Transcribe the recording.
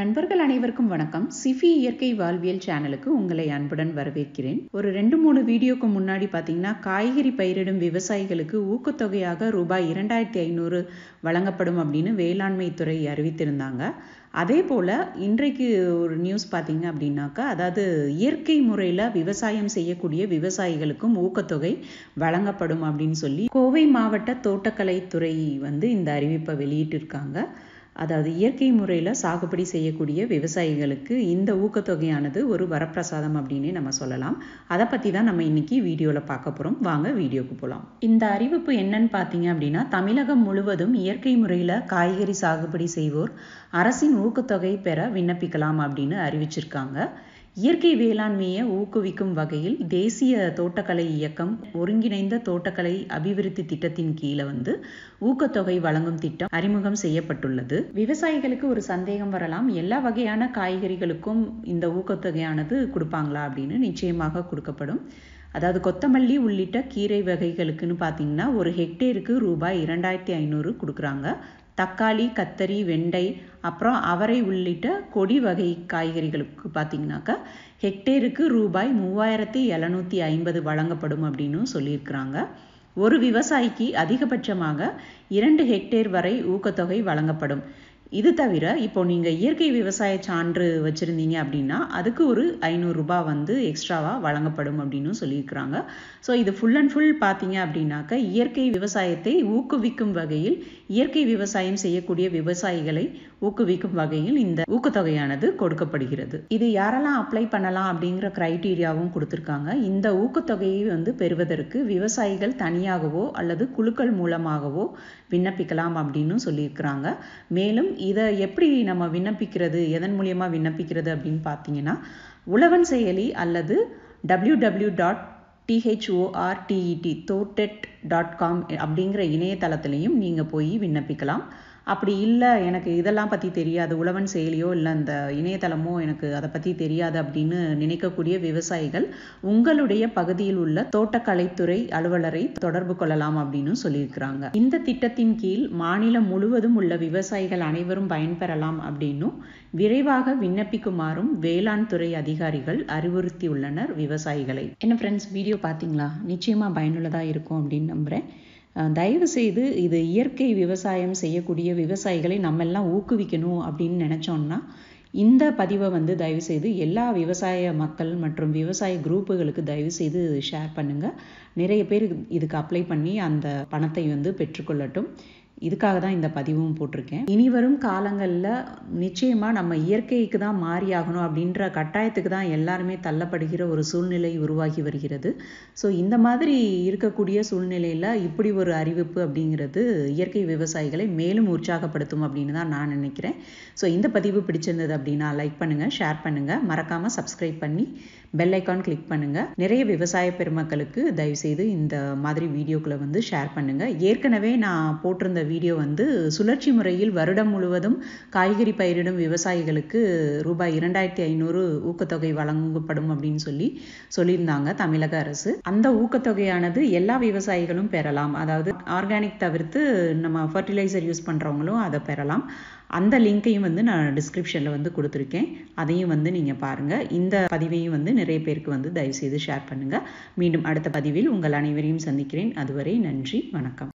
நண்பர்கள் அனைவருக்கும் வணக்கம் சிஃபி இயற்கை வாழ்வியல் சேனலுக்கு உங்களை அன்புடன் வரவேற்கிறேன் ஒரு ரெண்டு மூணு வீடியோக்கு முன்னாடி பார்த்தீங்கன்னா காய்கறி பயிரிடும் விவசாயிகளுக்கு ஊக்கத்தொகையாக ரூபாய் இரண்டாயிரத்தி ஐநூறு வழங்கப்படும் அப்படின்னு வேளாண்மை துறை அறிவித்திருந்தாங்க அதே போல் இன்றைக்கு ஒரு நியூஸ் பார்த்தீங்க அப்படின்னாக்கா அதாவது இயற்கை முறையில் விவசாயம் செய்யக்கூடிய விவசாயிகளுக்கும் ஊக்கத்தொகை வழங்கப்படும் அப்படின்னு சொல்லி கோவை மாவட்ட தோட்டக்கலைத்துறை வந்து இந்த அறிவிப்பை வெளியிட்டிருக்காங்க அதாவது இயற்கை முறையில் சாகுபடி செய்யக்கூடிய விவசாயிகளுக்கு இந்த ஊக்கத்தொகையானது ஒரு வரப்பிரசாதம் அப்படின்னே நம்ம சொல்லலாம் அதை பற்றி தான் நம்ம இன்னைக்கு வீடியோவில் பார்க்க போகிறோம் வாங்க வீடியோக்கு போகலாம் இந்த அறிவிப்பு என்னன்னு பார்த்தீங்க அப்படின்னா தமிழகம் முழுவதும் இயற்கை முறையில் காய்கறி சாகுபடி செய்வோர் அரசின் ஊக்கத்தொகை பெற விண்ணப்பிக்கலாம் அப்படின்னு அறிவிச்சிருக்காங்க இயற்கை வேளாண்மையை ஊக்குவிக்கும் வகையில் தேசிய தோட்டக்கலை இயக்கம் ஒருங்கிணைந்த தோட்டக்கலை அபிவிருத்தி திட்டத்தின் கீழே வந்து ஊக்கத்தொகை வழங்கும் திட்டம் அறிமுகம் செய்யப்பட்டுள்ளது விவசாயிகளுக்கு ஒரு சந்தேகம் வரலாம் எல்லா வகையான காய்கறிகளுக்கும் இந்த ஊக்கத்தொகையானது கொடுப்பாங்களா அப்படின்னு நிச்சயமாக கொடுக்கப்படும் அதாவது கொத்தமல்லி உள்ளிட்ட கீரை வகைகளுக்குன்னு பார்த்தீங்கன்னா ஒரு ஹெக்டேருக்கு ரூபாய் இரண்டாயிரத்தி ஐநூறு கொடுக்குறாங்க தக்காளி கத்தரி வெண்டை அப்புறம் அவரை உள்ளிட்ட கொடி வகை காய்கறிகளுக்கு பார்த்தீங்கன்னாக்கா ஹெக்டேருக்கு ரூபாய் மூவாயிரத்தி எழுநூற்றி ஐம்பது வழங்கப்படும் அப்படின்னு சொல்லியிருக்கிறாங்க ஒரு விவசாயிக்கு அதிகபட்சமாக இரண்டு ஹெக்டேர் வரை ஊக்கத்தொகை வழங்கப்படும் இது தவிர இப்போ நீங்கள் இயற்கை விவசாய சான்று வச்சுருந்தீங்க அப்படின்னா அதுக்கு ஒரு ஐநூறுரூபா வந்து எக்ஸ்ட்ராவாக வழங்கப்படும் அப்படின்னு சொல்லியிருக்கிறாங்க ஸோ இது ஃபுல் அண்ட் ஃபுல் பார்த்தீங்க அப்படின்னாக்க இயற்கை விவசாயத்தை ஊக்குவிக்கும் வகையில் இயற்கை விவசாயம் செய்யக்கூடிய விவசாயிகளை ஊக்குவிக்கும் வகையில் இந்த ஊக்கத்தொகையானது கொடுக்கப்படுகிறது இது யாரெல்லாம் அப்ளை பண்ணலாம் அப்படிங்கிற க்ரைட்டீரியாவும் கொடுத்துருக்காங்க இந்த ஊக்கத்தொகையை வந்து பெறுவதற்கு விவசாயிகள் தனியாகவோ அல்லது குழுக்கள் மூலமாகவோ விண்ணப்பிக்கலாம் அப்படின்னு சொல்லியிருக்கிறாங்க மேலும் இதை எப்படி நம்ம விண்ணப்பிக்கிறது எதன் மூலியமாக விண்ணப்பிக்கிறது அப்படின்னு பார்த்தீங்கன்னா உழவன் செயலி அல்லது டபிள்யூ டபிள்யூ டாட் டிஹெச்ஓஆர்டிஇடி தோட்டெட் டாட் காம் அப்படிங்கிற இணையதளத்துலையும் நீங்கள் போய் விண்ணப்பிக்கலாம் அப்படி இல்லை எனக்கு இதெல்லாம் பற்றி தெரியாது உழவன் செயலியோ இல்லை அந்த இணையதளமோ எனக்கு அதை பற்றி தெரியாது அப்படின்னு நினைக்கக்கூடிய விவசாயிகள் உங்களுடைய பகுதியில் உள்ள தோட்டக்கலைத்துறை அலுவலரை தொடர்பு கொள்ளலாம் அப்படின்னு சொல்லியிருக்கிறாங்க இந்த திட்டத்தின் கீழ் மாநிலம் முழுவதும் உள்ள விவசாயிகள் அனைவரும் பயன்பெறலாம் அப்படின்னும் விரைவாக விண்ணப்பிக்குமாறும் வேளாண் துறை அதிகாரிகள் அறிவுறுத்தியுள்ளனர் விவசாயிகளை என்ன ஃப்ரெண்ட்ஸ் வீடியோ பார்த்தீங்களா நிச்சயமாக பயனுள்ளதாக இருக்கும் அப்படின்னு நம்புகிறேன் தயவு செய்து இது இயற்கை விவசாயம் செய்யக்கூடிய விவசாயிகளை நம்ம எல்லாம் ஊக்குவிக்கணும் அப்படின்னு நினச்சோம்னா இந்த பதிவை வந்து தயவு செய்து எல்லா விவசாய மக்கள் மற்றும் விவசாய குரூப்புகளுக்கு தயவு செய்து ஷேர் பண்ணுங்கள் நிறைய பேர் இதுக்கு அப்ளை பண்ணி அந்த பணத்தை வந்து பெற்றுக்கொள்ளட்டும் இதுக்காக தான் இந்த பதிவும் போட்டிருக்கேன் இனி வரும் காலங்களில் நிச்சயமாக நம்ம இயற்கைக்கு தான் மாறி ஆகணும் அப்படின்ற கட்டாயத்துக்கு தான் எல்லாருமே தள்ளப்படுகிற ஒரு சூழ்நிலை உருவாகி வருகிறது ஸோ இந்த மாதிரி இருக்கக்கூடிய சூழ்நிலையில் இப்படி ஒரு அறிவிப்பு அப்படிங்கிறது இயற்கை விவசாயிகளை மேலும் உற்சாகப்படுத்தும் அப்படின்னு தான் நான் நினைக்கிறேன் ஸோ இந்த பதிவு பிடிச்சிருந்தது அப்படின்னா லைக் பண்ணுங்கள் ஷேர் பண்ணுங்கள் மறக்காமல் சப்ஸ்கிரைப் பண்ணி பெல் ஐக்கான் கிளிக் பண்ணுங்கள் நிறைய விவசாய பெருமக்களுக்கு தயவுசெய்து இந்த மாதிரி வீடியோக்களை வந்து ஷேர் பண்ணுங்கள் ஏற்கனவே நான் போட்டிருந்த வீடியோ வந்து சுழற்சி முறையில் வருடம் முழுவதும் காய்கறி பயிரிடும் விவசாயிகளுக்கு ரூபாய் இரண்டாயிரத்தி ஐநூறு ஊக்கத்தொகை வழங்கப்படும் அப்படின்னு சொல்லி சொல்லியிருந்தாங்க தமிழக அரசு அந்த ஊக்கத்தொகையானது எல்லா விவசாயிகளும் பெறலாம் அதாவது ஆர்கானிக் தவிர்த்து நம்ம ஃபர்டிலைசர் யூஸ் பண்ணுறவங்களும் அதை பெறலாம் அந்த லிங்க்கையும் வந்து நான் டிஸ்கிரிப்ஷனில் வந்து கொடுத்துருக்கேன் அதையும் வந்து நீங்கள் பாருங்கள் இந்த பதிவையும் வந்து நிறைய பேருக்கு வந்து தயவுசெய்து ஷேர் பண்ணுங்கள் மீண்டும் அடுத்த பதிவில் உங்கள் அனைவரையும் சந்திக்கிறேன் அதுவரை நன்றி வணக்கம்